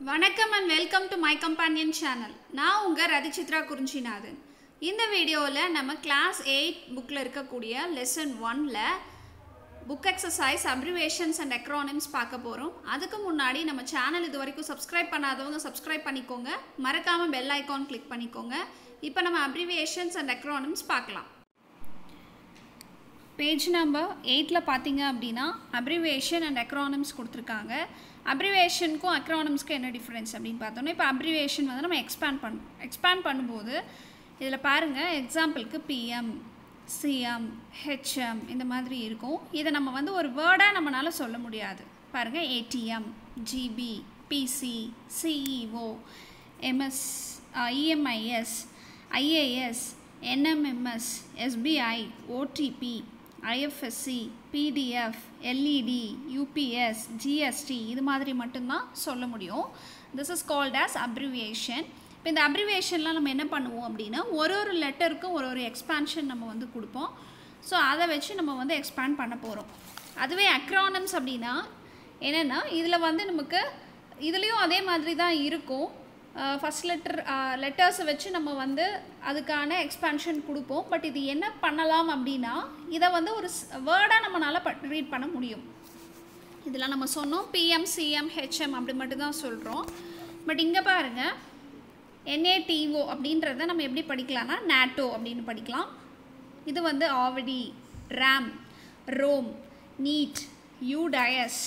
வணக்கம் and welcome to my companion channel நான் உங்கள் ரதிசித்ரா குறிஞ்சிநாதன் இந்த வீடியோவில் நம்ம கிளாஸ் எயிட் புக்கில் இருக்கக்கூடிய லெசன் ஒனில் book exercise abbreviations and acronyms பார்க்க போகிறோம் அதுக்கு முன்னாடி நம்ம சேனல் இது வரைக்கும் சப்ஸ்கிரைப் பண்ணாதவங்க சப்ஸ்கிரைப் பண்ணிக்கோங்க மறக்காமல் பெல் ஐக்கான் கிளிக் பண்ணிக்கோங்க இப்போ நம்ம அப்ரிவேஷன்ஸ் அண்ட் எக்ரானிம்ஸ் பார்க்கலாம் பேஜ் நம்பர் எயிட்டில் பார்த்தீங்க அப்படின்னா அப்ரிவேஷன் அண்ட் அக்ரானம்ஸ் கொடுத்துருக்காங்க அப்ரிவேஷனுக்கும் அக்ரானம்ஸ்க்கும் என்ன டிஃப்ரென்ஸ் அப்படின்னு பார்த்தோன்னா இப்போ அப்ரிவேஷன் வந்து நம்ம எக்ஸ்பேண்ட் பண்ண எக்ஸ்பேண்ட் பண்ணும்போது இதில் பாருங்கள் எக்ஸாம்பிளுக்கு பிஎம் சிஎம் ஹெச்எம் இந்த மாதிரி இருக்கும் இதை நம்ம வந்து ஒரு வேர்டாக நம்மளால் சொல்ல முடியாது பாருங்கள் ATM GB PC CEO MS EMIS IAS NMMS SBI OTP IFSC PDF LED UPS GST இது மாதிரி மட்டும்தான் சொல்ல முடியும் this is called as abbreviation இப்போ இந்த அப்ரிவியேஷன்லாம் நம்ம என்ன பண்ணுவோம் அப்படின்னா ஒரு ஒரு லெட்டருக்கும் ஒரு ஒரு எக்ஸ்பான்ஷன் நம்ம வந்து கொடுப்போம் ஸோ அதை வச்சு நம்ம வந்து எக்ஸ்பேண்ட் பண்ண போகிறோம் அதுவே அக்ரானம்ஸ் அப்படின்னா என்னென்னா இதில் வந்து நமக்கு இதுலேயும் அதே மாதிரி தான் இருக்கும் ஃபஸ்ட் லெட்டர் லெட்டர்ஸை வச்சு நம்ம வந்து அதுக்கான எக்ஸ்பான்ஷன் கொடுப்போம் பட் இது என்ன பண்ணலாம் அப்படின்னா இதை வந்து ஒரு வேர்டாக நம்மளால் ப ரீட் பண்ண முடியும் இதில் நம்ம சொன்னோம் பிஎம் சிஎம் ஹெச்எம் அப்படி மட்டும்தான் சொல்கிறோம் பட் இங்கே பாருங்கள் என்ஏடிஓ அப்படின்றத நம்ம எப்படி படிக்கலாம்னா நேட்டோ அப்படின்னு படிக்கலாம் இது வந்து AVADI RAM ROM NEET UDISE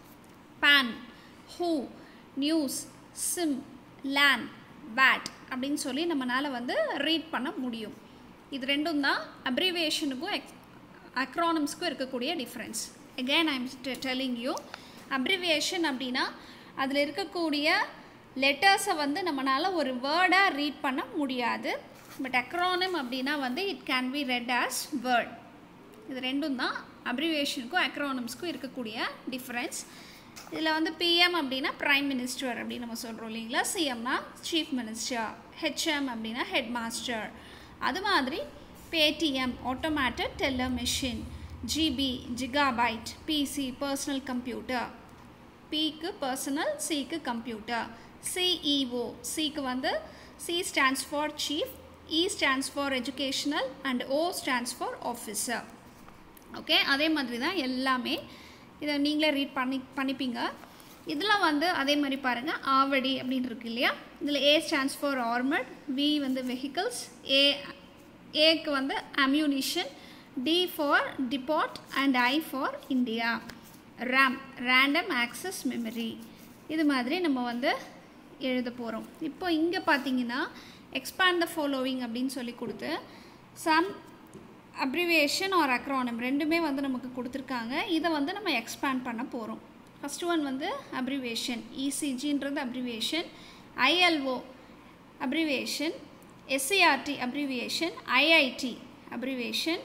PAN ஹூ நியூஸ் சிம் லேன் பேட் அப்படின்னு சொல்லி நம்மளால் வந்து ரீட் பண்ண முடியும் இது ரெண்டும் தான் அப்ரிவேஷனுக்கும் எக் அக்ரானம்ஸ்க்கும் இருக்கக்கூடிய difference again I am telling you abbreviation அப்படின்னா அதில் இருக்கக்கூடிய லெட்டர்ஸை வந்து நம்மளால் ஒரு வேர்டாக ரீட் பண்ண முடியாது பட் அக்ரானம் அப்படின்னா வந்து it can be read as word இது ரெண்டும் தான் அப்ரிவேஷனுக்கும் அக்ரானம்ஸ்க்கும் இருக்கக்கூடிய டிஃப்ரென்ஸ் இதில் வந்து பிஎம் அப்படின்னா ப்ரைம் மினிஸ்டர் அப்படின்னு நம்ம சொல்கிறோம் இல்லைங்களா சிஎம்னா சீஃப் மினிஸ்டர் ஹெச்எம் அப்படின்னா ஹெட் மாஸ்டர் அது மாதிரி Paytm automated teller machine GB gigabyte PC personal computer பிக்கு பர்சனல் சிக்கு கம்ப்யூட்டர் சிஇஓ சிக்கு வந்து C stands for chief E stands for educational and O stands for officer okay அதே மாதிரி தான் எல்லாமே இதை நீங்களே ரீட் பண்ணி பண்ணிப்பீங்க இதில் வந்து அதே மாதிரி பாருங்கள் ஆவடி அப்படின்னு இருக்கு இல்லையா இதில் A stands for armed V வந்து வெஹிக்கல்ஸ் ஏ ஏக்கு வந்து ammunition D for depot and I for India RAM random access memory இது மாதிரி நம்ம வந்து எழுத போகிறோம் இப்போ இங்கே பார்த்தீங்கன்னா எக்ஸ்பேண்ட் த ஃபாலோவிங் அப்படின்னு சொல்லி கொடுத்து சம் அப்ரிவேஷன் ஆர் அக்ரானம் ரெண்டுமே வந்து நமக்கு கொடுத்துருக்காங்க இதை வந்து நம்ம எக்ஸ்பேண்ட் பண்ண போகிறோம் ஃபஸ்ட் ஒன் வந்து அப்ரிவேஷன் இசிஜின்றது abbreviation ILO abbreviation SCERT abbreviation IIT abbreviation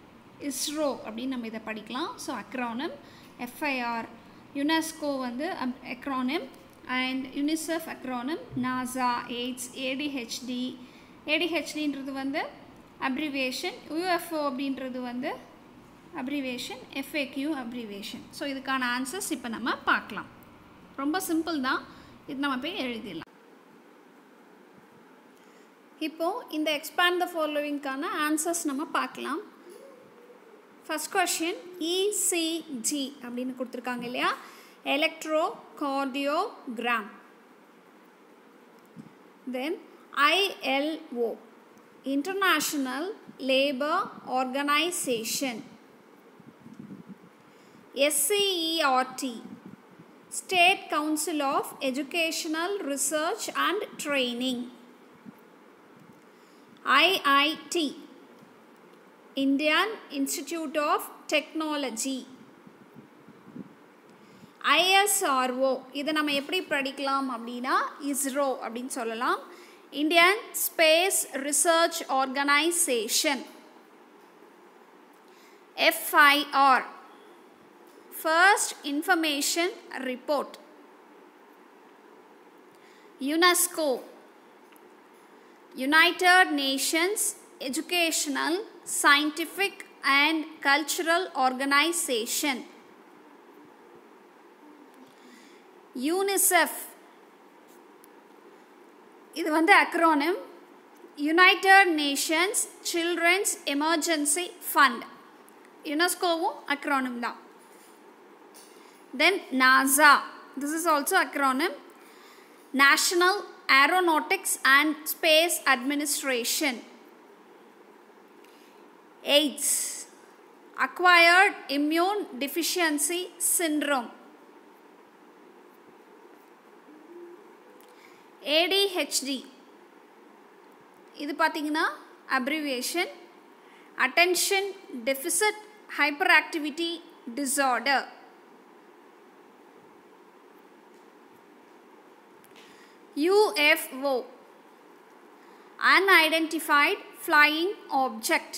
ISRO அப்படின்னு நம்ம இதை படிக்கலாம் ஸோ அக்ரானம் எஃப்ஐஆர் யுனெஸ்கோ வந்து acronym and UNICEF acronym NASA AIDS ADHD ஏடிஹெச்டின்றது வந்து அப்ரிவேஷன் யூஎஃப்ஓ அப்படின்றது வந்து அப்ரிவேஷன் எஃப்ஏக்யூ அப்ரிவேஷன் ஸோ இதுக்கான ஆன்சர்ஸ் இப்போ நம்ம பார்க்கலாம் ரொம்ப சிம்பிள் தான் இது நம்ம போய் எழுதிடலாம் இப்போது இந்த எக்ஸ்பேண்ட் த ஃபாலோவிங்க்கான ஆன்சர்ஸ் நம்ம பார்க்கலாம் ஃபஸ்ட் கொஷின் இசிஜி அப்படின்னு கொடுத்துருக்காங்க இல்லையா electrocardiogram then ILO International Labour Organization SCERT State Council of Educational Research and Training IIT Indian Institute of Technology ISRO இதை நம்ம எப்படி படிக்கலாம் அப்படின்னா இஸ்ரோ அப்படின்னு சொல்லலாம் Indian Space Research Organization FIR First Information Report UNESCO United Nations Educational, Scientific and Cultural Organization UNICEF இது வந்து acronym united nations children's emergency fund யுனெஸ்கோவும் அக்ரோனிம் தான் then NASA this is also acronym national aeronautics and space administration AIDS acquired immune deficiency syndrome ADHD இது பார்த்தீங்கன்னா abbreviation attention deficit hyperactivity disorder UFO unidentified flying object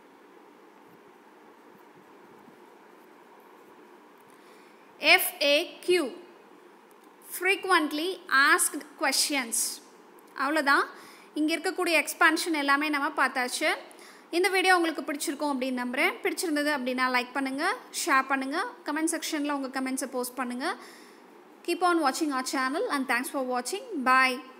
FAQ frequently asked questions அவ்வளோதான் இங்கே இருக்கக்கூடிய expansion எல்லாமே நம்ம பார்த்தாச்சு இந்த video உங்களுக்கு பிடிச்சிருக்கும் அப்படின்னு நம்புகிறேன் பிடிச்சிருந்தது அப்படின்னா லைக் பண்ணுங்கள் ஷேர் பண்ணுங்கள் கமெண்ட் செக்ஷனில் உங்கள் கமெண்ட்ஸை போஸ்ட் பண்ணுங்கள் கீப் ஆன் வாட்சிங் our channel and thanks for வாட்சிங் பாய்